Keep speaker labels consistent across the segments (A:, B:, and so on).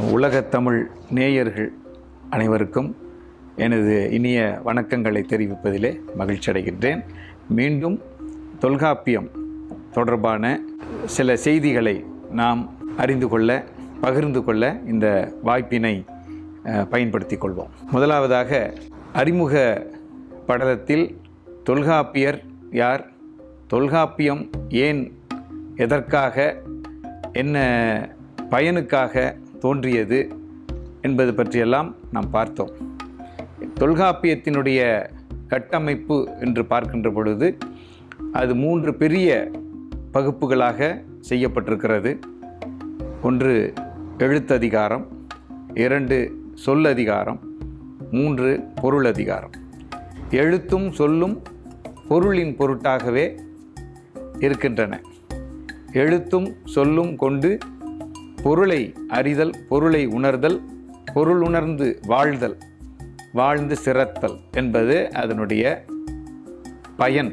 A: உலகத் தமிழ் நேயர்கள் அனைவருக்கும் எனது இனிய வணக்கங்களை தெரிவிப்பதிலே மகிழ்ச்சி அடைகின்றேன் மீண்டும் தொல்காப்பியம் தொடர்பான சில செய்திகளை நாம் அறிந்து கொள்ள பகிர்ந்து கொள்ள இந்த வாய்ப்பினை அஹ், பயன்படுத்திக் கொள்வோம் முதலாவதாக அறிமுக படலத்தில் தொல்காப்பியர் யார் தொல்காப்பியம் ஏன் எதற்காக என்ன பயனுக்காக தோன்றியது என்பது பற்றியெல்லாம் நாம் பார்த்தோம் தொல்காப்பியத்தினுடைய கட்டமைப்பு என்று பார்க்கின்ற பொழுது அது மூன்று பெரிய பகுப்புகளாக செய்யப்பட்டிருக்கிறது ஒன்று எழுத்ததிகாரம் இரண்டு சொல்லதிகாரம் மூன்று பொருளதிகாரம் எழுத்தும் சொல்லும் பொருளின் பொருட்டாகவே இருக்கின்றன எழுத்தும் சொல்லும் கொண்டு பொருளை அறிதல் பொருளை உணர்தல் பொருள் உணர்ந்து வாழ்தல் வாழ்ந்து சிறத்தல் என்பது அதனுடைய பயன்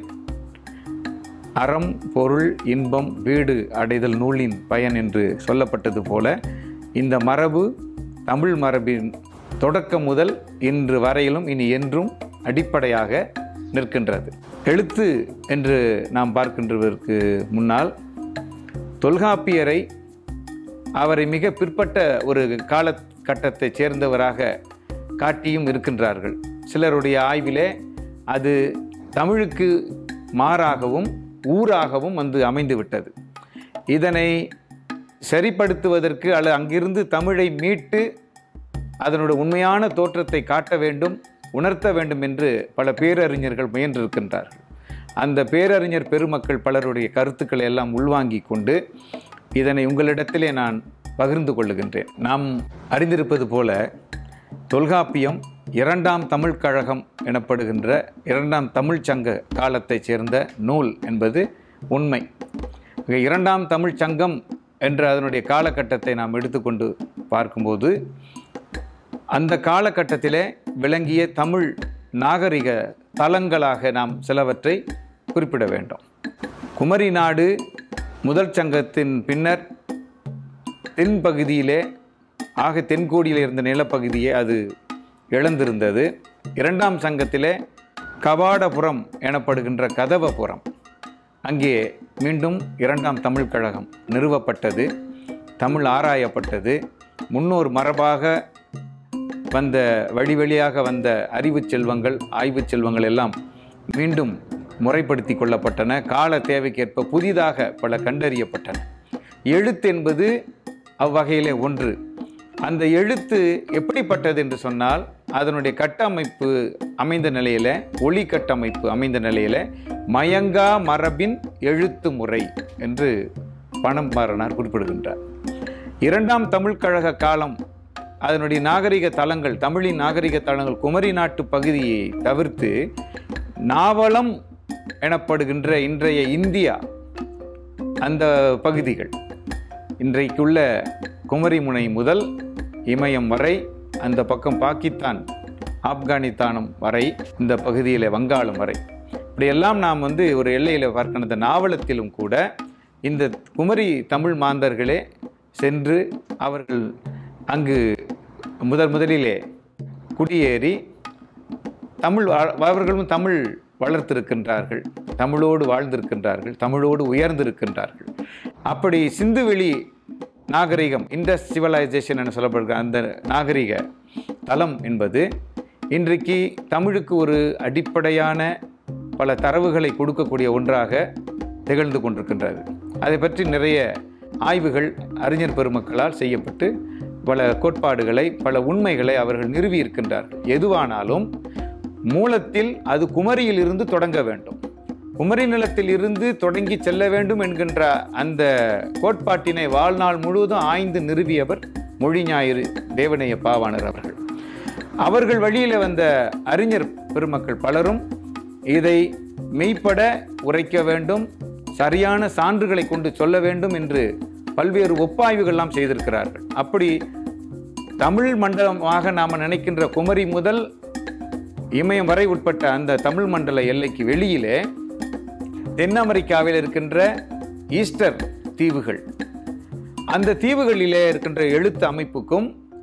A: அறம் பொருள் இன்பம் வீடு அடைதல் நூலின் பயன் என்று சொல்லப்பட்டது போல இந்த மரபு தமிழ் மரபின் தொடக்கம் முதல் இன்று வரையிலும் இனி என்றும் அடிப்படையாக நிற்கின்றது எழுத்து என்று நாம் பார்க்கின்றதற்கு முன்னால் தொல்காப்பியரை அவரை மிக பிற்பட்ட ஒரு காலகட்டத்தைச் சேர்ந்தவராக காட்டியும் இருக்கின்றார்கள் சிலருடைய ஆய்விலே அது தமிழுக்கு மாறாகவும் ஊராகவும் வந்து அமைந்து விட்டது இதனை சரிப்படுத்துவதற்கு அல்லது அங்கிருந்து தமிழை மீட்டு அதனுடைய உண்மையான தோற்றத்தை காட்ட வேண்டும் உணர்த்த வேண்டும் என்று பல பேரறிஞர்கள் முயன்றிருக்கின்றார்கள் அந்த பேரறிஞர் பெருமக்கள் பலருடைய கருத்துக்களை எல்லாம் உள்வாங்கி கொண்டு இதனை உங்களிடத்திலே நான் பகிர்ந்து கொள்ளுகின்றேன் நாம் அறிந்திருப்பது போல தொல்காப்பியம் இரண்டாம் தமிழ்க் கழகம் எனப்படுகின்ற இரண்டாம் தமிழ்ச் சங்க காலத்தைச் சேர்ந்த நூல் என்பது உண்மை மிக இரண்டாம் தமிழ்ச் சங்கம் என்ற அதனுடைய காலகட்டத்தை நாம் எடுத்துக்கொண்டு பார்க்கும்போது அந்த காலகட்டத்திலே விளங்கிய தமிழ் நாகரிக தலங்களாக நாம் சிலவற்றை குறிப்பிட வேண்டும் குமரி நாடு முதல் சங்கத்தின் பின்னர் தென்பகுதியிலே ஆக தென்கோடியில் இருந்த நிலப்பகுதியை அது இழந்திருந்தது இரண்டாம் சங்கத்திலே கவாடபுரம் எனப்படுகின்ற கதவபுரம் அங்கே மீண்டும் இரண்டாம் தமிழ் கழகம் நிறுவப்பட்டது தமிழ் ஆராயப்பட்டது முன்னோர் மரபாக வந்த வழி வழியாக வந்த அறிவுச் செல்வங்கள் ஆய்வுச் செல்வங்கள் எல்லாம் மீண்டும் முறைப்படுத்தி கொள்ளப்பட்டன கால தேவைக்கேற்ப புதிதாக பல கண்டறியப்பட்டன எழுத்து என்பது அவ்வகையிலே ஒன்று அந்த எழுத்து எப்படிப்பட்டது என்று சொன்னால் அதனுடைய கட்டமைப்பு அமைந்த நிலையில் ஒளி கட்டமைப்பு அமைந்த நிலையில் மயங்கா மரபின் எழுத்து முறை என்று பணம் பாரனார் குறிப்பிடுகின்றார் இரண்டாம் தமிழ்க் கழக காலம் அதனுடைய நாகரிக தலங்கள் தமிழின் நாகரிக தலங்கள் குமரி நாட்டு பகுதியை தவிர்த்து நாவலம் எனப்படுகின்ற இன்றைய இந்தியா அந்த பகுதிகள் இன்றைக்குள்ள குமரிமுனை முதல் இமயம் வரை அந்த பக்கம் பாகிஸ்தான் ஆப்கானிஸ்தானம் வரை இந்த பகுதியில் வங்காளம் வரை இப்படியெல்லாம் நாம் வந்து ஒரு எல்லையில் பார்க்கணும் இந்த நாவலத்திலும் கூட இந்த குமரி தமிழ் மாந்தர்களே சென்று அவர்கள் அங்கு முதல் முதலிலே குடியேறி தமிழ் வா- அவர்களும் தமிழ் வளர்த்திருக்கின்றார்கள் தமிழோடு வாழ்ந்திருக்கின்றார்கள் தமிழோடு உயர்ந்திருக்கின்றார்கள் அப்படி சிந்துவெளி நாகரிகம் இண்டஸ் சிவலைசேஷன் என சொல்லப்படுகிற அந்த நாகரிக தலம் என்பது இன்றைக்கு தமிழுக்கு ஒரு அடிப்படையான பல தரவுகளை கொடுக்கக்கூடிய ஒன்றாக திகழ்ந்து கொண்டிருக்கின்றது அதை பற்றி நிறைய ஆய்வுகள் அறிஞர் பெருமக்களால் செய்யப்பட்டு பல கோட்பாடுகளை பல உண்மைகளை அவர்கள் நிறுவியிருக்கின்றார்கள் எதுவானாலும் மூலத்தில் அது குமரியில் இருந்து தொடங்க வேண்டும் குமரி நிலத்தில் இருந்து தொடங்கி செல்ல வேண்டும் என்கின்ற அந்த கோட்பாட்டினை வாழ்நாள் முழுவதும் ஆய்ந்து நிறுவியவர் மொழி ஞாயிறு தேவனைய பாவாணர் அவர்கள் அவர்கள் வழியில் வந்த அறிஞர் பெருமக்கள் பலரும் இதை மெய்ப்பட உரைக்க வேண்டும் சரியான சான்றுகளை கொண்டு சொல்ல வேண்டும் என்று பல்வேறு ஒப்பாய்வுகள்லாம் செய்திருக்கிறார்கள் அப்படி தமிழ் மண்டலமாக நாம் நினைக்கின்ற குமரி முதல் இமயம் வரை உட்பட்ட அந்த தமிழ் மண்டல எல்லைக்கு வெளியிலே தென் அமெரிக்காவில் இருக்கின்ற ஈஸ்டர் தீவுகள் அந்த தீவுகளிலே இருக்கின்ற எழுத்து அமைப்புக்கும்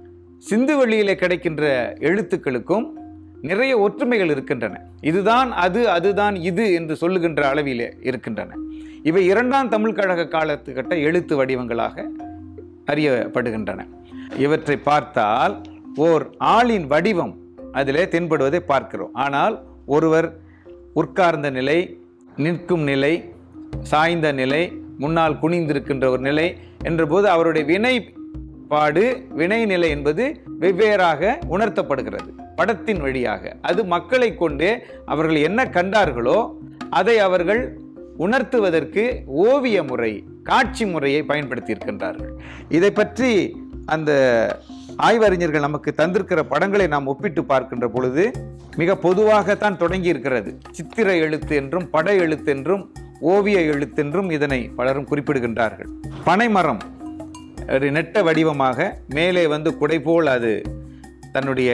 A: சிந்து வெளியிலே கிடைக்கின்ற எழுத்துக்களுக்கும் நிறைய ஒற்றுமைகள் இருக்கின்றன இதுதான் அது அதுதான் இது என்று சொல்லுகின்ற அளவிலே இருக்கின்றன இவை இரண்டாம் தமிழ் கழக காலத்துக்கட்ட எழுத்து வடிவங்களாக அறியப்படுகின்றன இவற்றை பார்த்தால் ஓர் ஆளின் வடிவம் அதிலே தென்படுவதை பார்க்கிறோம் ஆனால் ஒருவர் உட்கார்ந்த நிலை நிற்கும் நிலை சாய்ந்த நிலை முன்னால் குனிந்திருக்கின்ற ஒரு நிலை என்றபோது அவருடைய வினை பாடு வினை நிலை என்பது வெவ்வேறாக உணர்த்தப்படுகிறது படத்தின் வழியாக அது மக்களை கொண்டு அவர்கள் என்ன கண்டார்களோ அதை அவர்கள் உணர்த்துவதற்கு ஓவிய முறை காட்சி முறையை பயன்படுத்தி இருக்கின்றார்கள் இதை பற்றி அந்த ஆய்வறிஞர்கள் நமக்கு தந்திருக்கிற படங்களை நாம் ஒப்பிட்டு பார்க்கின்ற பொழுது மிக பொதுவாகத்தான் தொடங்கி இருக்கிறது சித்திர எழுத்து என்றும் பட எழுத்து என்றும் ஓவிய எழுத்தென்றும் இதனை பலரும் குறிப்பிடுகின்றார்கள் பனைமரம் ஒரு நெட்ட வடிவமாக மேலே வந்து குடை போல் அது தன்னுடைய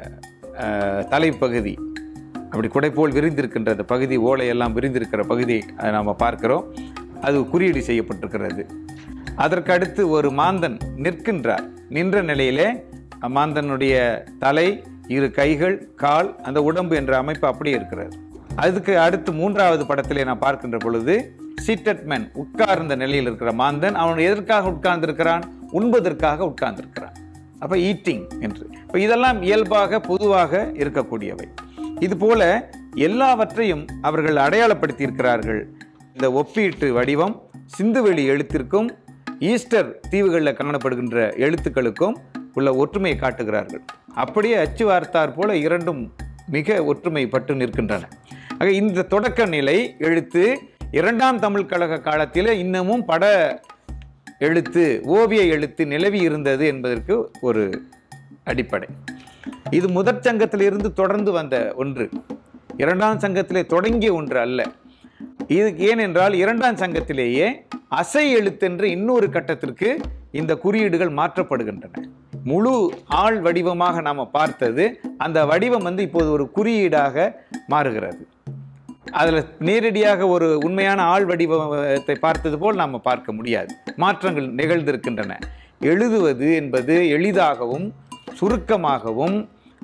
A: அஹ், தலைப்பகுதி அப்படி குடை போல் விரிந்திருக்கின்ற அந்த பகுதி ஓலையெல்லாம் விரிந்திருக்கிற பகுதியை அதை நாம் பார்க்கிறோம் அது குறியீடு செய்யப்பட்டிருக்கிறது அதற்கு அடுத்து ஒரு மாந்தன் நிற்கின்றார் நின்ற நிலையிலே மாந்தனுடைய தலை இரு கைகள் கால் அந்த உடம்பு என்ற அமைப்பு அப்படியே இருக்கிறது அதுக்கு அடுத்து மூன்றாவது படத்திலே நான் பார்க்கின்ற பொழுது சீட்டட் மேன் உட்கார்ந்த நிலையில் இருக்கிற மாந்தன் அவன் எதற்காக உட்கார்ந்திருக்கிறான் உண்பதற்காக உட்கார்ந்திருக்கிறான் அப்ப ஈட்டிங் என்று இப்போ இதெல்லாம் இயல்பாக பொதுவாக இருக்கக்கூடியவை இது போல எல்லாவற்றையும் அவர்கள் அடையாளப்படுத்தி இருக்கிறார்கள் இந்த ஒப்பீட்டு வடிவம் சிந்துவெளி எழுத்திற்கும் ஈஸ்டர் தீவுகளில் காணப்படுகின்ற எழுத்துக்களுக்கும் உள்ள ஒற்றுமையை காட்டுகிறார்கள் அப்படியே அச்சு வார்த்தார் போல இரண்டும் மிக ஒற்றுமைப்பட்டு நிற்கின்றன ஆக இந்த தொடக்க நிலை எழுத்து இரண்டாம் தமிழ் கழக காலத்தில் இன்னமும் பட எழுத்து ஓவிய எழுத்து நிலவி இருந்தது என்பதற்கு ஒரு அடிப்படை இது முதற் சங்கத்திலிருந்து தொடர்ந்து வந்த ஒன்று இரண்டாம் சங்கத்திலே தொடங்கிய ஒன்று அல்ல இது ஏனென்றால் இரண்டாம் சங்கத்திலேயே அசை எழுத்தென்று இன்னொரு கட்டத்திற்கு இந்த குறியீடுகள் மாற்றப்படுகின்றன முழு ஆள் வடிவமாக நாம் பார்த்தது அந்த வடிவம் வந்து இப்போது ஒரு குறியீடாக மாறுகிறது அதில் நேரடியாக ஒரு உண்மையான ஆள் வடிவத்தை பார்த்தது போல் நாம் பார்க்க முடியாது மாற்றங்கள் நிகழ்ந்திருக்கின்றன எழுதுவது என்பது எளிதாகவும் சுருக்கமாகவும்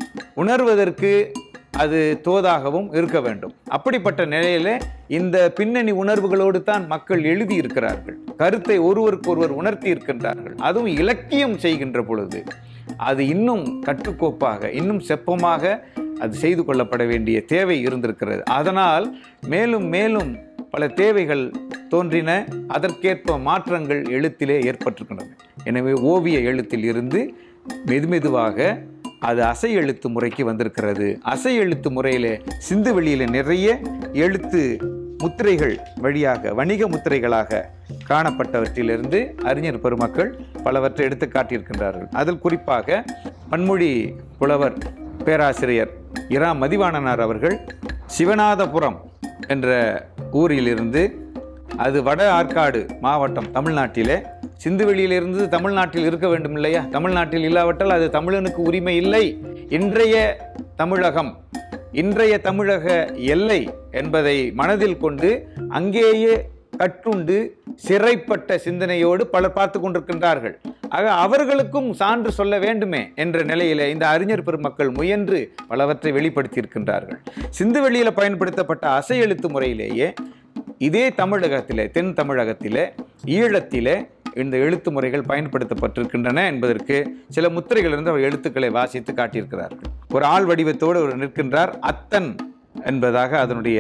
A: உணர்வதற்கு அது தோதாகவும் இருக்க வேண்டும் அப்படிப்பட்ட நிலையில இந்த பின்னணி உணர்வுகளோடு தான் மக்கள் எழுதி இருக்கிறார்கள் கருத்தை ஒருவருக்கொருவர் உணர்த்தி இருக்கின்றார்கள் அதுவும் இலக்கியம் செய்கின்ற பொழுது அது இன்னும் கட்டுக்கோப்பாக இன்னும் செப்பமாக அது செய்து கொள்ளப்பட வேண்டிய தேவை இருந்திருக்கிறது அதனால் மேலும் மேலும் பல தேவைகள் தோன்றின அதற்கேற்ப மாற்றங்கள் எழுத்திலே ஏற்பட்டிருக்கின்றன எனவே ஓவிய எழுத்தில் இருந்து மெதுமெதுவாக அது அசை எழுத்து முறைக்கு வந்திருக்கிறது அசை எழுத்து முறையிலே சிந்து வெளியில நிறைய எழுத்து முத்திரைகள் வழியாக வணிக முத்திரைகளாக காணப்பட்டவற்றிலிருந்து அறிஞர் பெருமக்கள் பலவற்றை எடுத்து காட்டியிருக்கின்றார்கள் அதில் குறிப்பாக பன்மொழி புலவர் பேராசிரியர் இரா மதிவாணனார் அவர்கள் சிவநாதபுரம் என்ற ஊரிலிருந்து அது வட ஆற்காடு மாவட்டம் தமிழ்நாட்டிலே சிந்துவெளியிலிருந்து தமிழ்நாட்டில் இருக்க வேண்டும் இல்லையா தமிழ்நாட்டில் இல்லாவிட்டால் அது தமிழனுக்கு உரிமை இல்லை இன்றைய தமிழகம் இன்றைய தமிழக எல்லை என்பதை மனதில் கொண்டு அங்கேயே கட்டுண்டு சிறைப்பட்ட சிந்தனையோடு பலர் பார்த்து கொண்டிருக்கின்றார்கள் ஆக அவர்களுக்கும் சான்று சொல்ல வேண்டுமே என்ற நிலையில இந்த அறிஞர் பெருமக்கள் முயன்று பலவற்றை வெளிப்படுத்தியிருக்கின்றார்கள் சிந்துவெளியில் பயன்படுத்தப்பட்ட அசை எழுத்து முறையிலேயே இதே தமிழகத்திலே தென் தமிழகத்திலே ஈழத்திலே இந்த எழுத்து முறைகள் பயன்படுத்தப்பட்டிருக்கின்றன என்பதற்கு சில முத்திரைகளிலிருந்து அவர் எழுத்துக்களை வாசித்து காட்டியிருக்கிறார்கள் ஒரு ஆள் வடிவத்தோடு ஒரு நிற்கின்றார் அத்தன் என்பதாக அதனுடைய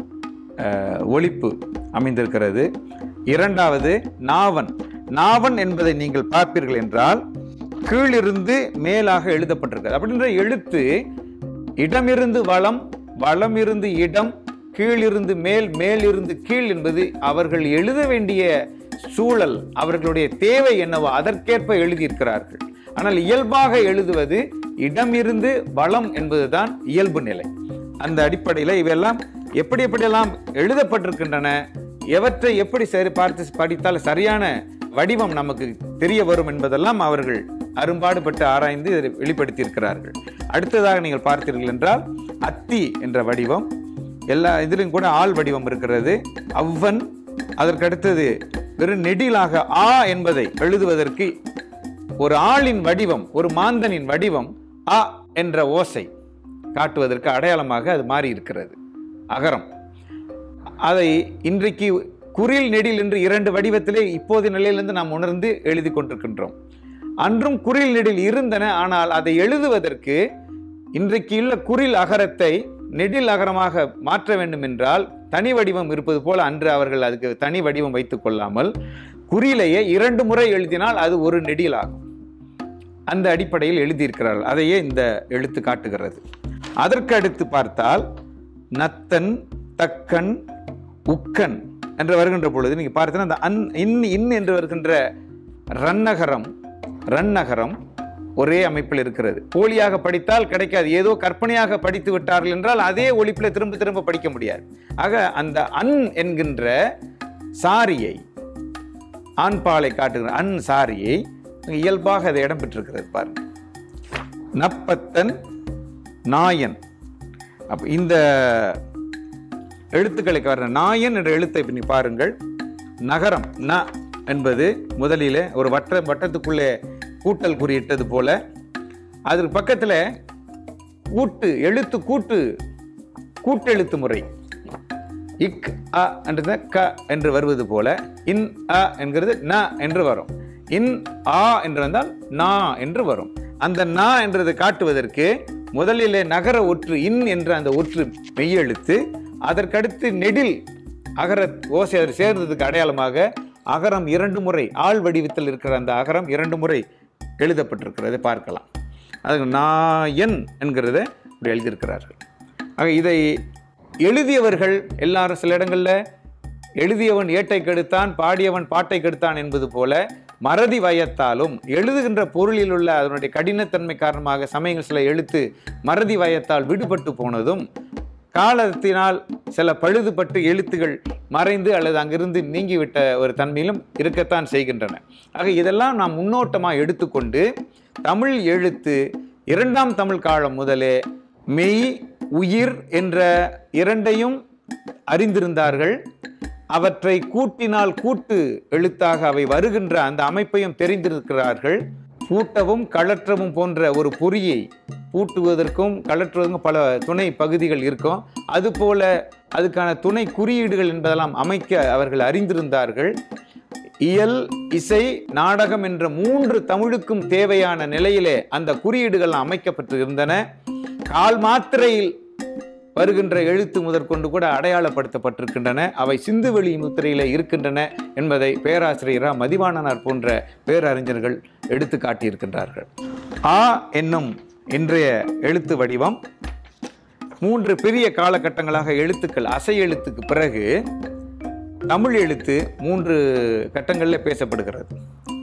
A: அஹ், ஒலிப்பு அமைந்திருக்கிறது இரண்டாவது நாவன் நாவன் என்பதை நீங்கள் பார்ப்பீர்கள் என்றால் கீழிருந்து மேலாக எழுதப்பட்டிருக்கிறது அப்படின்ற எழுத்து இடமிருந்து வளம் வளமிருந்து இடம் கீழிருந்து மேல் மேலிருந்து கீழ் என்பது அவர்கள் எழுத வேண்டிய சூழல் அவர்களுடைய தேவை என்னவோ அதற்கேற்ப எழுதியிருக்கிறார்கள் ஆனால் இயல்பாக எழுதுவது இடமிருந்து வளம் என்பதுதான் இயல்பு நிலை அந்த அடிப்படையில் இவையெல்லாம் எப்படி எப்படியெல்லாம் எழுதப்பட்டிருக்கின்றன எவற்றை எப்படி சரி பார்த்து படித்தால் சரியான வடிவம் நமக்கு தெரிய வரும் என்பதெல்லாம் அவர்கள் அரும்பாடுபட்டு ஆராய்ந்து இதை வெளிப்படுத்தியிருக்கிறார்கள் அடுத்ததாக நீங்கள் பார்த்தீர்கள் என்றால் அத்தி என்ற வடிவம் எல்லா இதிலும் கூட ஆள் வடிவம் இருக்கிறது அவ்வன் அதற்கு அடுத்தது வெறும் நெடிலாக ஆ என்பதை எழுதுவதற்கு ஒரு ஆளின் வடிவம் ஒரு மாந்தனின் வடிவம் அ என்ற ஓசை காட்டுவதற்கு அடையாளமாக அது மாறி இருக்கிறது அகரம் அதை இன்றைக்கு குறில் நெடில் என்று இரண்டு வடிவத்திலே இப்போதைய நிலையிலிருந்து நாம் உணர்ந்து எழுதி கொண்டிருக்கின்றோம் அன்றும் குறில் நெடில் இருந்தன ஆனால் அதை எழுதுவதற்கு இன்றைக்கு உள்ள குறில் அகரத்தை நெடில் அகரமாக மாற்ற வேண்டும் என்றால் தனி வடிவம் இருப்பது போல அன்று அவர்கள் அதுக்கு தனி வடிவம் வைத்துக் கொள்ளாமல் குறியிலேயே இரண்டு முறை எழுதினால் அது ஒரு நெடில் ஆகும் அந்த அடிப்படையில் எழுதியிருக்கிறார்கள் அதையே இந்த எழுத்து காட்டுகிறது அதற்கு அடுத்து பார்த்தால் நத்தன் தக்கன் உக்கன் என்று வருகின்ற பொழுது நீங்க பார்த்தீங்கன்னா அந்த அன் இன் இன் என்று வருகின்ற ரன்னகரம் ரன்னகரம் ஒரே அமைப்பில் இருக்கிறது போலியாக படித்தால் கிடைக்காது ஏதோ கற்பனையாக படித்து விட்டார்கள் என்றால் அதே ஒழிப்பில் திரும்ப திரும்ப படிக்க முடியாது ஆக அந்த அன் என்கின்ற சாரியை ஆண்பாலை காட்டுகிற அன் சாரியை இயல்பாக அது இடம் பெற்றிருக்கிறது பாருங்க நப்பத்தன் நாயன் அப்ப இந்த எழுத்துக்களை வர நாயன் என்ற எழுத்தை இப்ப நீ பாருங்கள் நகரம் ந என்பது முதலிலே ஒரு வட்ட வட்டத்துக்குள்ளே கூட்டல் குறியிட்டது போல அதற்கு பக்கத்தில் கூட்டு எழுத்து கூட்டு கூட்டெழுத்து முறை இக் அ என்றது க என்று வருவது போல இன் அ என்கிறது ந என்று வரும் இன் ஆ என்று வந்தால் நா என்று வரும் அந்த நா என்றது காட்டுவதற்கு முதலிலே நகர ஒற்று இன் என்ற அந்த ஒற்று மெய்யெழுத்து அதற்கடுத்து நெடில் அகர ஓசை அதில் சேர்ந்ததுக்கு அடையாளமாக அகரம் இரண்டு முறை ஆள் வடிவத்தில் இருக்கிற அந்த அகரம் இரண்டு முறை எழுதப்பட்டிருக்கிறதை பார்க்கலாம் அது நாயன் என்கிறத இப்படி எழுதியிருக்கிறார்கள் ஆக இதை எழுதியவர்கள் எல்லாரும் சில இடங்களில் எழுதியவன் ஏட்டை கெடுத்தான் பாடியவன் பாட்டை கெடுத்தான் என்பது போல மறதி வயத்தாலும் எழுதுகின்ற பொருளில் உள்ள அதனுடைய கடினத்தன்மை காரணமாக சமயங்கள் சில எழுத்து மறதி வயத்தால் விடுபட்டு போனதும் காலத்தினால் சில பழுதுபட்டு எழுத்துகள் மறைந்து அல்லது அங்கிருந்து நீங்கிவிட்ட ஒரு தன்மையிலும் இருக்கத்தான் செய்கின்றன ஆக இதெல்லாம் நாம் முன்னோட்டமாக எடுத்துக்கொண்டு தமிழ் எழுத்து இரண்டாம் தமிழ் காலம் முதலே மெய் உயிர் என்ற இரண்டையும் அறிந்திருந்தார்கள் அவற்றை கூட்டினால் கூட்டு எழுத்தாக அவை வருகின்ற அந்த அமைப்பையும் தெரிந்திருக்கிறார்கள் பூட்டவும் கழற்றவும் போன்ற ஒரு பொறியை பூட்டுவதற்கும் கழற்றுவதற்கும் பல துணை பகுதிகள் இருக்கும் அதுபோல அதுக்கான துணை குறியீடுகள் என்பதெல்லாம் அமைக்க அவர்கள் அறிந்திருந்தார்கள் இயல் இசை நாடகம் என்ற மூன்று தமிழுக்கும் தேவையான நிலையிலே அந்த குறியீடுகள் அமைக்கப்பட்டு இருந்தன கால் மாத்திரையில் வருகின்ற எழுத்து முதற்கொண்டு கூட அடையாளப்படுத்தப்பட்டிருக்கின்றன அவை சிந்துவெளி முத்திரையிலே இருக்கின்றன என்பதை பேராசிரியரா மதிவாணனார் போன்ற பேரறிஞர்கள் எடுத்து காட்டியிருக்கின்றார்கள் ஆ என்னும் இன்றைய எழுத்து வடிவம் மூன்று பெரிய காலகட்டங்களாக எழுத்துக்கள் அசை எழுத்துக்கு பிறகு தமிழ் எழுத்து மூன்று கட்டங்களில் பேசப்படுகிறது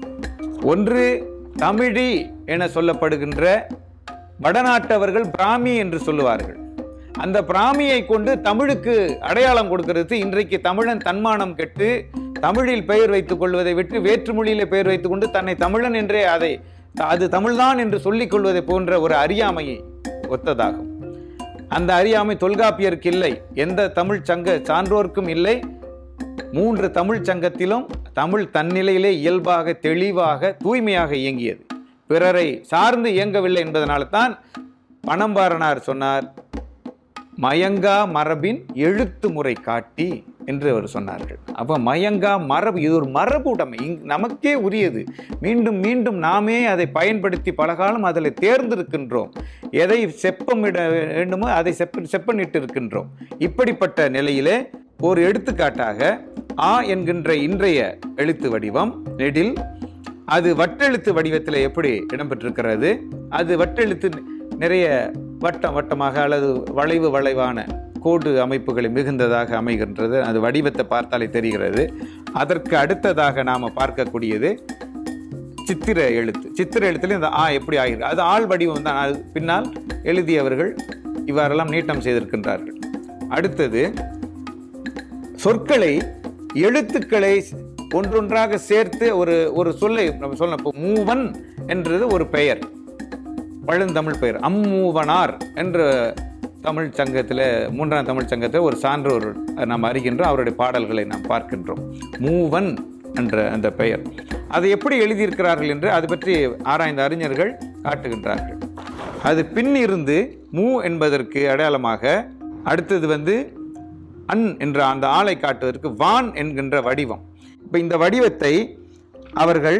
A: ஒன்று தமிழி என சொல்லப்படுகின்ற வடநாட்டவர்கள் பிராமி என்று சொல்லுவார்கள் அந்த பிராமியை கொண்டு தமிழுக்கு அடையாளம் கொடுக்கிறது இன்றைக்கு தமிழன் தன்மானம் கெட்டு தமிழில் பெயர் வைத்துக் கொள்வதை விட்டு வேற்று மொழியிலே பெயர் வைத்துக் கொண்டு தன்னை தமிழன் என்றே அதை அது தமிழ்தான் என்று சொல்லிக் கொள்வதை போன்ற ஒரு அறியாமையை ஒத்ததாகும் அந்த அறியாமை தொல்காப்பியருக்கு இல்லை எந்த தமிழ் சங்க சான்றோர்க்கும் இல்லை மூன்று தமிழ் சங்கத்திலும் தமிழ் தன்னிலையிலே இயல்பாக தெளிவாக தூய்மையாக இயங்கியது பிறரை சார்ந்து இயங்கவில்லை என்பதனால தான் பணம்பாரனார் சொன்னார் மயங்கா மரபின் எழுத்து முறை காட்டி என்று அவர் சொன்னார்கள் அப்போ மயங்கா மரபு இது ஒரு மரபு உடைமை இங் நமக்கே உரியது மீண்டும் மீண்டும் நாமே அதை பயன்படுத்தி பலகாலம் அதில் தேர்ந்திருக்கின்றோம் எதை செப்பமிட வேண்டுமோ அதை செப்ப செப்பனிட்டு இருக்கின்றோம் இப்படிப்பட்ட நிலையிலே ஒரு எடுத்துக்காட்டாக ஆ என்கின்ற இன்றைய எழுத்து வடிவம் நெடில் அது வட்டெழுத்து வடிவத்தில் எப்படி இடம்பெற்றிருக்கிறது அது வட்டெழுத்து நிறைய வட்டம் வட்டமாக அல்லது வளைவு வளைவான கோடு அமைப்புகளை மிகுந்ததாக அமைகின்றது அது வடிவத்தை பார்த்தாலே தெரிகிறது அதற்கு அடுத்ததாக நாம் பார்க்கக்கூடியது சித்திர எழுத்து சித்திர எழுத்துல இந்த ஆ எப்படி ஆகிறது அது ஆள் வடிவம் தான் அது பின்னால் எழுதியவர்கள் இவ்வாறெல்லாம் நீட்டம் செய்திருக்கின்றார்கள் அடுத்தது சொற்களை எழுத்துக்களை ஒன்றொன்றாக சேர்த்து ஒரு ஒரு சொல்லை நம்ம சொல்லணும் இப்போ மூவன் என்றது ஒரு பெயர் பழந்தமிழ் பெயர் அம்மூவனார் என்ற தமிழ் சங்கத்தில் மூன்றாம் தமிழ் சங்கத்தில் ஒரு சான்றோர் நாம் அறிகின்றோம் அவருடைய பாடல்களை நாம் பார்க்கின்றோம் மூவன் என்ற அந்த பெயர் அதை எப்படி எழுதியிருக்கிறார்கள் என்று அது பற்றி ஆராய்ந்த அறிஞர்கள் காட்டுகின்றார்கள் அது பின் இருந்து மூ என்பதற்கு அடையாளமாக அடுத்தது வந்து அன் என்ற அந்த ஆளை காட்டுவதற்கு வான் என்கின்ற வடிவம் இப்போ இந்த வடிவத்தை அவர்கள்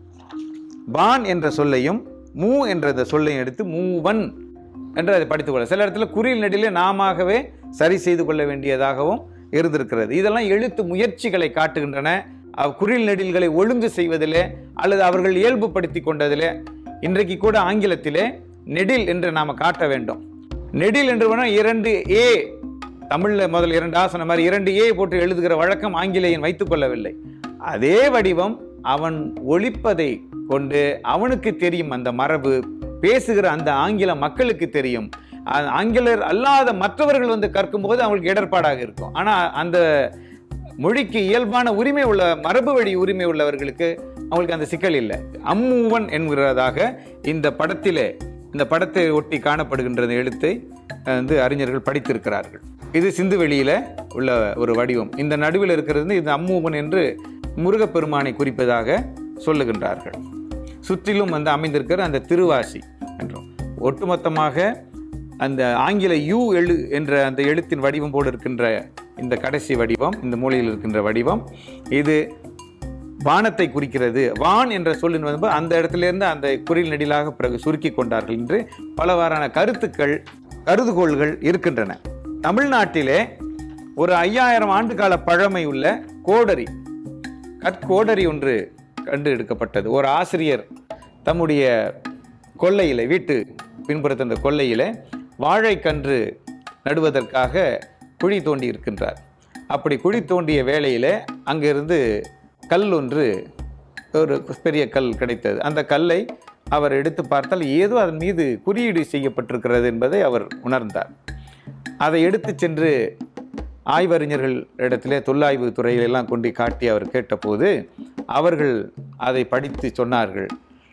A: வான் என்ற சொல்லையும் மூ என்ற இந்த சொல்லையும் எடுத்து மூவன் என்று அதை படித்துக்கொள்ள சில இடத்துல குறில் நெடிலே நாமாகவே சரி செய்து கொள்ள வேண்டியதாகவும் இருந்திருக்கிறது இதெல்லாம் எழுத்து முயற்சிகளை காட்டுகின்றன அவ் குறில் நெடில்களை ஒழுங்கு செய்வதிலே அல்லது அவர்கள் இயல்புப்படுத்தி கொண்டதிலே இன்றைக்கு கூட ஆங்கிலத்திலே நெடில் என்று நாம் காட்ட வேண்டும் நெடில் என்று வேணால் இரண்டு ஏ தமிழில் முதல் இரண்டு ஆசனம் மாதிரி இரண்டு ஏ போட்டு எழுதுகிற வழக்கம் ஆங்கிலேயன் வைத்துக் கொள்ளவில்லை அதே வடிவம் அவன் ஒழிப்பதை கொண்டு அவனுக்கு தெரியும் அந்த மரபு பேசுகிற அந்த ஆங்கில மக்களுக்கு தெரியும் அ- ஆங்கிலர் அல்லாத மற்றவர்கள் வந்து கற்கும்போது அவங்களுக்கு இடர்பாடாக இருக்கும் ஆனால் அந்த மொழிக்கு இயல்பான உரிமை உள்ள மரபு வழி உரிமை உள்ளவர்களுக்கு அவங்களுக்கு அந்த சிக்கல் இல்லை அம்மூவன் என்கிறதாக இந்த படத்திலே இந்த படத்தை ஒட்டி காணப்படுகின்ற இந்த எழுத்தை அஹ், வந்து அறிஞர்கள் படித்திருக்கிறார்கள் இது சிந்து வெளியில உள்ள ஒரு வடிவம் இந்த நடுவில் இருக்கிறது இது அம்மூவன் என்று முருகப்பெருமானை குறிப்பதாக சொல்லுகின்றார்கள் சுற்றிலும் வந்து அமைந்திருக்கிற அந்த திருவாசி என்றும் ஒட்டுமொத்தமாக அந்த ஆங்கில யூ எழு என்ற அந்த எழுத்தின் வடிவம் போல இருக்கின்ற இந்த கடைசி வடிவம் இந்த மூலையில் இருக்கின்ற வடிவம் இது வானத்தை குறிக்கிறது வான் என்ற சொல்லின் வந்து அந்த இடத்திலிருந்து அந்த குறில் நெடிலாக பிறகு சுருக்கி கொண்டார்கள் என்று பலவாறான கருத்துக்கள் கருதுகோள்கள் இருக்கின்றன தமிழ்நாட்டிலே ஒரு ஐயாயிரம் ஆண்டு கால பழமை உள்ள கோடரி கற்கோடரி ஒன்று கண்டு எடுக்கப்பட்டது ஒரு ஆசிரியர் தம்முடைய கொல்லையிலே வீட்டு பின்புறத்த அந்த கொல்லையிலே வாழைக்கன்று நடுவதற்காக குழி தோண்டி இருக்கின்றார் அப்படி குழி தோண்டிய வேளையிலே அங்கிருந்து கல் ஒன்று ஒரு பெரிய கல் கிடைத்தது அந்த கல்லை அவர் எடுத்து பார்த்தால் ஏதோ அதன் மீது குறியீடு செய்யப்பட்டிருக்கிறது என்பதை அவர் உணர்ந்தார் அதை எடுத்து சென்று ஆய்வறிஞர்கள் இடத்திலே தொல்லாய்வு துறையிலெல்லாம் கொண்டு காட்டி அவர் கேட்டபோது அவர்கள் அதை படித்து சொன்னார்கள்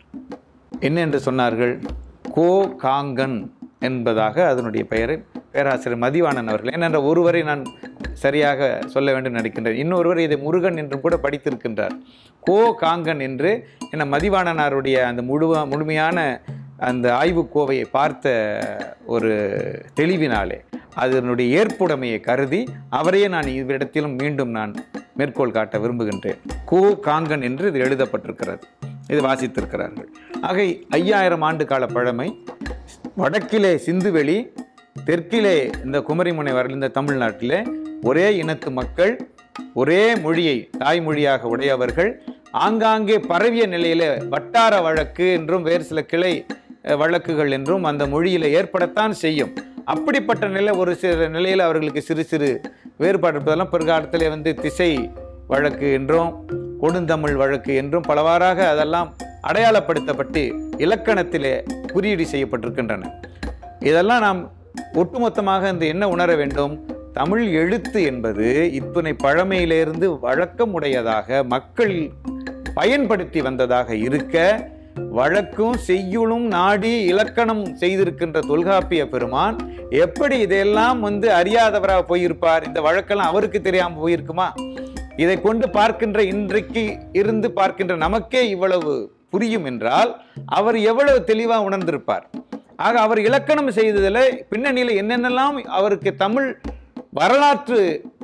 A: என்ன என்று சொன்னார்கள் கோ காங்கன் என்பதாக அதனுடைய பெயரை பேராசிரியர் மதிவாணன் அவர்கள் ஏனென்ற ஒருவரை நான் சரியாக சொல்ல வேண்டும் நினைக்கின்றேன் இன்னொருவர் இதை முருகன் என்றும் கூட படித்திருக்கின்றார் கோ காங்கன் என்று என்ன மதிவாணனாருடைய அந்த முழுவ முழுமையான அந்த ஆய்வுக்கோவையை பார்த்த ஒரு தெளிவினாலே அதனுடைய ஏற்புடைமையை கருதி அவரையே நான் இவ்விடத்திலும் மீண்டும் நான் மேற்கோள் காட்ட விரும்புகின்றேன் கோ காங்கன் என்று இது எழுதப்பட்டிருக்கிறது இது வாசித்திருக்கிறார்கள் ஆக ஐயாயிரம் ஆண்டு கால பழமை வடக்கிலே சிந்துவெளி தெற்கிலே இந்த குமரிமுனை வரல் இந்த தமிழ்நாட்டிலே ஒரே இனத்து மக்கள் ஒரே மொழியை தாய்மொழியாக உடையவர்கள் ஆங்காங்கே பரவிய நிலையில வட்டார வழக்கு என்றும் வேறு சில கிளை அஹ், வழக்குகள் என்றும் அந்த மொழியில ஏற்படத்தான் செய்யும் அப்படிப்பட்ட நிலை ஒரு சில நிலையில் அவர்களுக்கு சிறு சிறு வேறுபாடு இருப்பதெல்லாம் பிற்காலத்திலே வந்து திசை வழக்கு என்றும் கொடுந்தமிழ் வழக்கு என்றும் பலவாறாக அதெல்லாம் அடையாளப்படுத்தப்பட்டு இலக்கணத்திலே குறியீடு செய்யப்பட்டிருக்கின்றன இதெல்லாம் நாம் ஒட்டுமொத்தமாக இந்த என்ன உணர வேண்டும் தமிழ் எழுத்து என்பது இத்தனை பழமையிலிருந்து வழக்கமுடையதாக மக்கள் பயன்படுத்தி வந்ததாக இருக்க வழக்கும் செய்யுளும் நாடி இலக்கணம் செய்திருக்கின்ற தொல்காப்பிய பெருமான் எப்படி இதையெல்லாம் வந்து அறியாதவராக போயிருப்பார் இந்த வழக்கெல்லாம் அவருக்கு தெரியாம போயிருக்குமா இதை கொண்டு பார்க்கின்ற இன்றைக்கு இருந்து பார்க்கின்ற நமக்கே இவ்வளவு புரியும் என்றால் அவர் எவ்வளவு தெளிவா உணர்ந்திருப்பார் ஆக அவர் இலக்கணம் செய்ததில் பின்னணியில் என்னென்னலாம் அவருக்கு தமிழ் வரலாற்று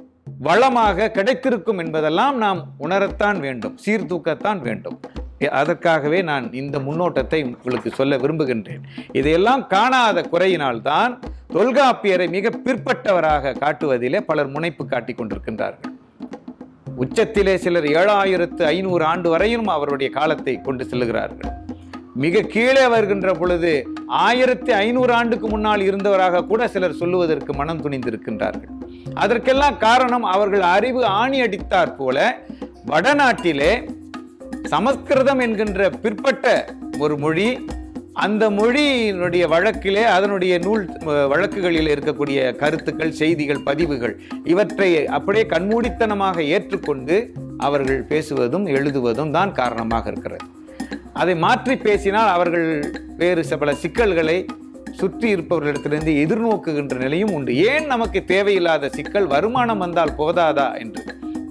A: வளமாக கிடைத்திருக்கும் என்பதெல்லாம் நாம் உணரத்தான் வேண்டும் சீர்தூக்கத்தான் வேண்டும் எ- அதற்காகவே நான் இந்த முன்னோட்டத்தை உங்களுக்கு சொல்ல விரும்புகின்றேன் இதையெல்லாம் காணாத குறையினால்தான் தொல்காப்பியரை மிக பிற்பட்டவராக காட்டுவதிலே பலர் முனைப்பு காட்டிக் கொண்டிருக்கின்றார்கள் உச்சத்திலே சிலர் ஏழாயிரத்து ஐநூறு ஆண்டு வரையிலும் அவருடைய காலத்தை கொண்டு செல்லுகிறார்கள் மிக கீழே வருகின்ற பொழுது ஆயிரத்தி ஐநூறு ஆண்டுக்கு முன்னால் இருந்தவராக கூட சிலர் சொல்லுவதற்கு மனம் துணிந்திருக்கின்றார்கள் அதற்கெல்லாம் காரணம் அவர்கள் அறிவு ஆணி அடித்தாற் போல வடநாட்டிலே சமஸ்கிருதம் என்கின்ற பிற்பட்ட ஒரு மொழி அந்த மொழியினுடைய வழக்கிலே அதனுடைய நூல் அஹ், வழக்குகளில் இருக்கக்கூடிய கருத்துக்கள் செய்திகள் பதிவுகள் இவற்றை அப்படியே கண்மூடித்தனமாக ஏற்றுக்கொண்டு அவர்கள் பேசுவதும் எழுதுவதும் தான் காரணமாக இருக்கிறது அதை மாற்றி பேசினால் அவர்கள் வேறு சில பல சிக்கல்களை சுற்றி இருப்பவர்களிடத்திலிருந்து எதிர்நோக்குகின்ற நிலையும் உண்டு ஏன் நமக்கு தேவையில்லாத சிக்கல் வருமானம் வந்தால் போதாதா என்று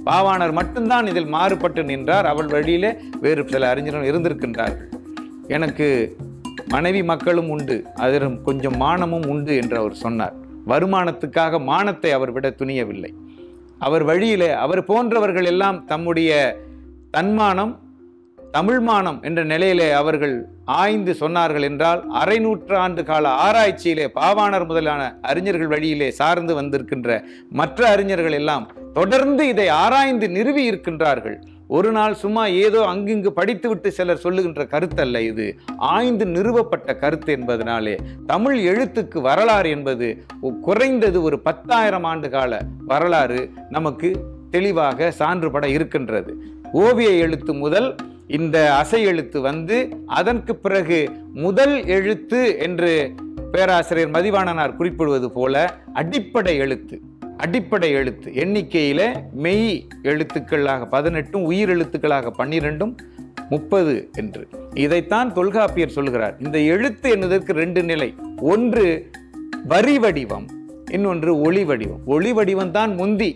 A: பாவாணர் மட்டும்தான் இதில் மாறுபட்டு நின்றார் அவள் வழியிலே வேறு சில அறிஞர்கள் இருந்திருக்கின்றார்கள் எனக்கு மனைவி மக்களும் உண்டு அதில் கொஞ்சம் மானமும் உண்டு என்று அவர் சொன்னார் வருமானத்துக்காக மானத்தை அவர் விட துணியவில்லை அவர் வழியிலே அவர் போன்றவர்கள் எல்லாம் தம்முடைய தன்மானம் தமிழ்மானம் என்ற நிலையிலே அவர்கள் ஆய்ந்து சொன்னார்கள் என்றால் அரை நூற்றாண்டு கால ஆராய்ச்சியிலே பாவாணர் முதலான அறிஞர்கள் வழியிலே சார்ந்து வந்திருக்கின்ற மற்ற அறிஞர்கள் எல்லாம் தொடர்ந்து இதை ஆராய்ந்து நிறுவி இருக்கின்றார்கள் ஒரு நாள் சும்மா ஏதோ அங்கிங்கு படித்துவிட்டு சிலர் சொல்லுகின்ற கருத்தல்ல இது ஆய்ந்து நிறுவப்பட்ட கருத்து என்பதனாலே தமிழ் எழுத்துக்கு வரலாறு என்பது குறைந்தது ஒரு பத்தாயிரம் ஆண்டு கால வரலாறு நமக்கு தெளிவாக சான்றுபட இருக்கின்றது ஓவிய எழுத்து முதல் இந்த அசை எழுத்து வந்து அதற்கு பிறகு முதல் எழுத்து என்று பேராசிரியர் மதிவாணனார் குறிப்பிடுவது போல அடிப்படை எழுத்து அடிப்படை எழுத்து எண்ணிக்கையில மெய் எழுத்துக்களாக பதினெட்டும் உயிர் எழுத்துக்களாக பன்னிரெண்டும் முப்பது என்று இதைத்தான் தொல்காப்பியர் சொல்கிறார் இந்த எழுத்து என்பதற்கு ரெண்டு நிலை ஒன்று வரி வடிவம் இன்னொன்று ஒளி வடிவம் ஒளி வடிவம் தான் முந்தி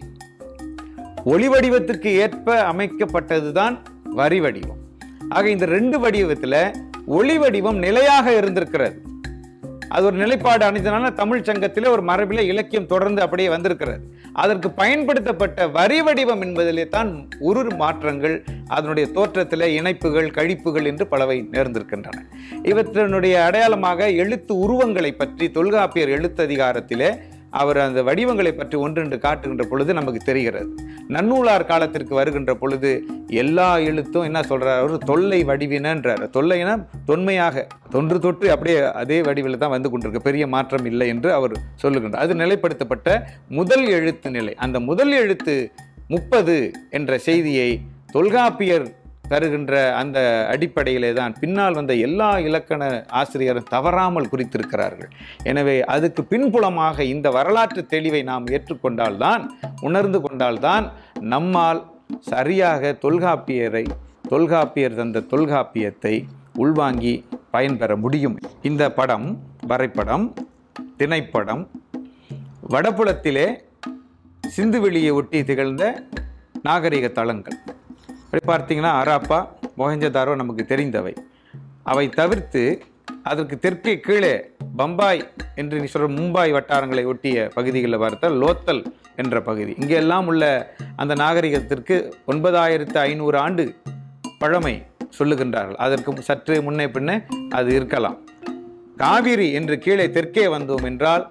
A: ஒளி வடிவத்துக்கு ஏற்ப அமைக்கப்பட்டதுதான் வரி வடிவம் ஆக இந்த ரெண்டு வடிவத்துல ஒளி வடிவம் நிலையாக இருந்திருக்கிறது அது ஒரு நிலைப்பாடு அணிந்தனால தமிழ் சங்கத்திலே ஒரு மரபிலே இலக்கியம் தொடர்ந்து அப்படியே வந்திருக்கிறது அதற்கு பயன்படுத்தப்பட்ட வரி வடிவம் என்பதிலே தான் உரு மாற்றங்கள் அதனுடைய தோற்றத்திலே இணைப்புகள் கழிப்புகள் என்று பலவை நேர்ந்திருக்கின்றன இவற்றினுடைய அடையாளமாக எழுத்து உருவங்களை பற்றி தொல்காப்பியர் எழுத்து அதிகாரத்திலே அவர் அந்த வடிவங்களை பற்றி ஒன்றென்று காட்டுகின்ற பொழுது நமக்கு தெரிகிறது நன்னூலார் காலத்திற்கு வருகின்ற பொழுது எல்லா எழுத்தும் என்ன சொல்றார் அவர் தொல்லை வடிவினன்றார் தொல்லைனா தொன்மையாக தொன்று தொற்று அப்படியே அதே வடிவில் தான் வந்து கொண்டிருக்கு பெரிய மாற்றம் இல்லை என்று அவர் சொல்லுகின்றார் அது நிலைப்படுத்தப்பட்ட முதல் எழுத்து நிலை அந்த முதல் எழுத்து முப்பது என்ற செய்தியை தொல்காப்பியர் தருகின்ற அந்த அடிப்படையிலே தான் பின்னால் வந்த எல்லா இலக்கண ஆசிரியரும் தவறாமல் குறித்திருக்கிறார்கள் எனவே அதுக்கு பின்புலமாக இந்த வரலாற்று தெளிவை நாம் ஏற்றுக்கொண்டால்தான் உணர்ந்து கொண்டால்தான் நம்மால் சரியாக தொல்காப்பியரை தொல்காப்பியர் தந்த தொல்காப்பியத்தை உள்வாங்கி பயன்பெற முடியும் இந்த படம் வரைபடம் திணைப்படம் வடபுலத்திலே சிந்துவெளியை ஒட்டி திகழ்ந்த நாகரிக தளங்கள் அப்படி பார்த்தீங்கன்னா அராப்பா மொஹஞ்சதாரோ நமக்கு தெரிந்தவை அவை தவிர்த்து அதற்கு தெற்கே கீழே பம்பாய் என்று நீ சொல்ற மும்பாய் வட்டாரங்களை ஒட்டிய பகுதிகளில் பார்த்தால் லோத்தல் என்ற பகுதி இங்கெல்லாம் உள்ள அந்த நாகரிகத்திற்கு ஒன்பதாயிரத்து ஐநூறு ஆண்டு பழமை சொல்லுகின்றார்கள் அதற்கு சற்று முன்னே பின்னே அது இருக்கலாம் காவிரி என்று கீழே தெற்கே வந்தோம் என்றால்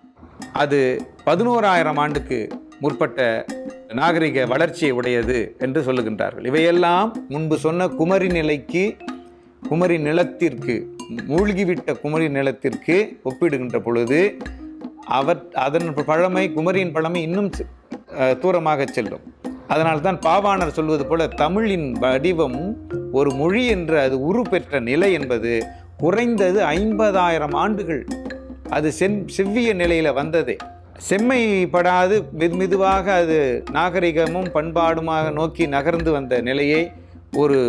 A: அது பதினோராயிரம் ஆண்டுக்கு முற்பட்ட நாகரிக வளர்ச்சியை உடையது என்று சொல்லுகின்றார்கள் இவையெல்லாம் முன்பு சொன்ன குமரி நிலைக்கு குமரி நிலத்திற்கு மூழ்கிவிட்ட குமரி நிலத்திற்கு ஒப்பிடுகின்ற பொழுது அவர் அதன் பழமை குமரியின் பழமை இன்னும் சி- அஹ், தூரமாக செல்லும் அதனால்தான் பாவாணர் சொல்வது போல தமிழின் வடிவம் ஒரு மொழி என்று அது உரு பெற்ற நிலை என்பது குறைந்தது ஐம்பதாயிரம் ஆண்டுகள் அது செம் செவ்விய நிலையில வந்ததே செம்மைப்படாது மெது மெதுவாக அது நாகரிகமும் பண்பாடுமாக நோக்கி நகர்ந்து வந்த நிலையை ஒரு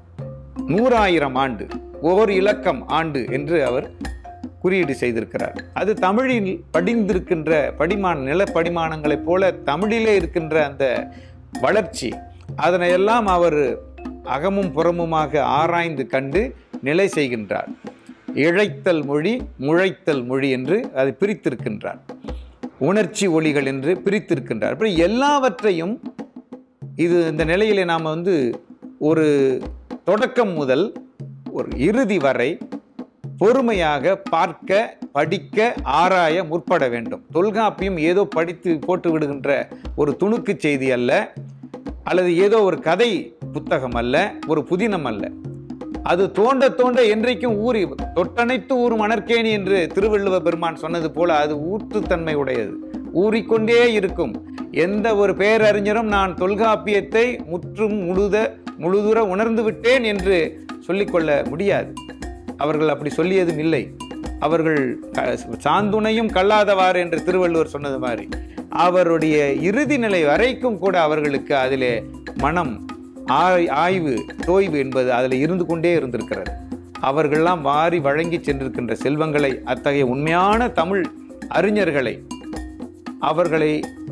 A: நூறாயிரம் ஆண்டு ஒவ்வொரு இலக்கம் ஆண்டு என்று அவர் குறியீடு செய்திருக்கிறார் அது தமிழில் படிந்திருக்கின்ற படிமான நில படிமானங்களைப் போல தமிழிலே இருக்கின்ற அந்த வளர்ச்சி அதனை எல்லாம் அவர் அகமும் புறமுமாக ஆராய்ந்து கண்டு நிலை செய்கின்றார் இழைத்தல் மொழி முழைத்தல் மொழி என்று அதை பிரித்திருக்கின்றார் உணர்ச்சி ஒளிகள் என்று பிரித்திருக்கின்றார் அப்படி எல்லாவற்றையும் இது இந்த நிலையிலே நாம் வந்து ஒரு தொடக்கம் முதல் ஒரு இறுதி வரை பொறுமையாக பார்க்க படிக்க ஆராய முற்பட வேண்டும் தொல்காப்பியம் ஏதோ படித்து போட்டு விடுகின்ற ஒரு துணுக்கு செய்தி அல்ல அல்லது ஏதோ ஒரு கதை புத்தகம் அல்ல ஒரு புதினம் அல்ல அது தோண்ட தோண்ட என்றைக்கும் ஊறி தொட்டனைத்து ஊறும் மணற்கேணி என்று திருவள்ளுவ பெருமான் சொன்னது போல அது ஊற்றுத்தன்மை உடையது ஊறிக்கொண்டே இருக்கும் எந்த ஒரு பேரறிஞரும் நான் தொல்காப்பியத்தை முற்றும் முழுத முழுதுற உணர்ந்து விட்டேன் என்று சொல்லிக்கொள்ள முடியாது அவர்கள் அப்படி சொல்லியதும் இல்லை அவர்கள் க- சாந்துணையும் கல்லாதவாறு என்று திருவள்ளுவர் சொன்னது மாதிரி அவருடைய இறுதி நிலை வரைக்கும் கூட அவர்களுக்கு அதிலே மனம் ஆய்- ஆய்வு தோய்வு என்பது அதில் இருந்து கொண்டே இருந்திருக்கிறது அவர்கள்லாம் வாரி வழங்கி சென்றிருக்கின்ற செல்வங்களை அத்தகைய உண்மையான தமிழ் அறிஞர்களை அவர்களை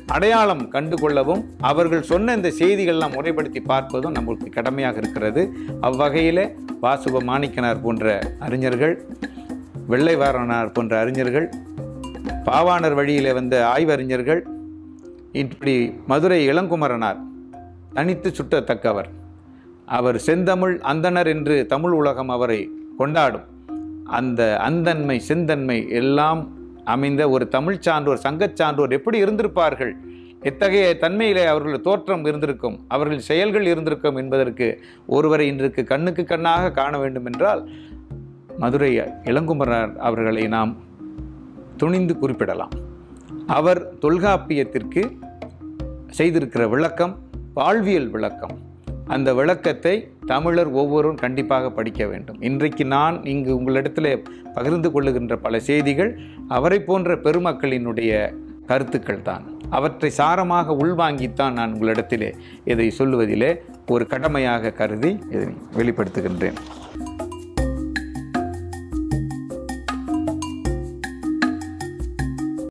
A: அடையாளம் கண்டு கொள்ளவும் அவர்கள் சொன்ன இந்த செய்திகள்லாம் முறைப்படுத்தி பார்ப்பதும் நம்மளுக்கு கடமையாக இருக்கிறது அவ்வகையிலே வாசுப மாணிக்கனார் போன்ற அறிஞர்கள் வெள்ளைவாரனார் போன்ற அறிஞர்கள் பாவாணர் வழியிலே வந்த ஆய்வறிஞர்கள் இப்படி மதுரை இளங்குமரனார் தனித்து சுட்டத்தக்கவர் அவர் செந்தமிழ் அந்தணர் என்று தமிழ் உலகம் அவரை கொண்டாடும் அந்த அந்தன்மை செந்தன்மை எல்லாம் அமைந்த ஒரு தமிழ் சான்றோர் சங்கச் சான்றோர் எப்படி இருந்திருப்பார்கள் எத்தகைய தன்மையிலே அவர்கள் தோற்றம் இருந்திருக்கும் அவர்கள் செயல்கள் இருந்திருக்கும் என்பதற்கு ஒருவரை இன்றைக்கு கண்ணுக்கு கண்ணாக காண வேண்டும் என்றால் மதுரை இளங்குமரனார் அவர்களை நாம் துணிந்து குறிப்பிடலாம் அவர் தொல்காப்பியத்திற்கு செய்திருக்கிற விளக்கம் வாழ்வியல் விளக்கம் அந்த விளக்கத்தை தமிழர் ஒவ்வொருவரும் கண்டிப்பாக படிக்க வேண்டும் இன்றைக்கு நான் இங்கு உங்களிடத்தில் பகிர்ந்து கொள்ளுகின்ற பல செய்திகள் அவரை போன்ற பெருமக்களினுடைய கருத்துக்கள் தான் அவற்றை சாரமாக உள்வாங்கித்தான் நான் உங்களிடத்திலே இதை சொல்லுவதிலே ஒரு கடமையாக கருதி இதை வெளிப்படுத்துகின்றேன்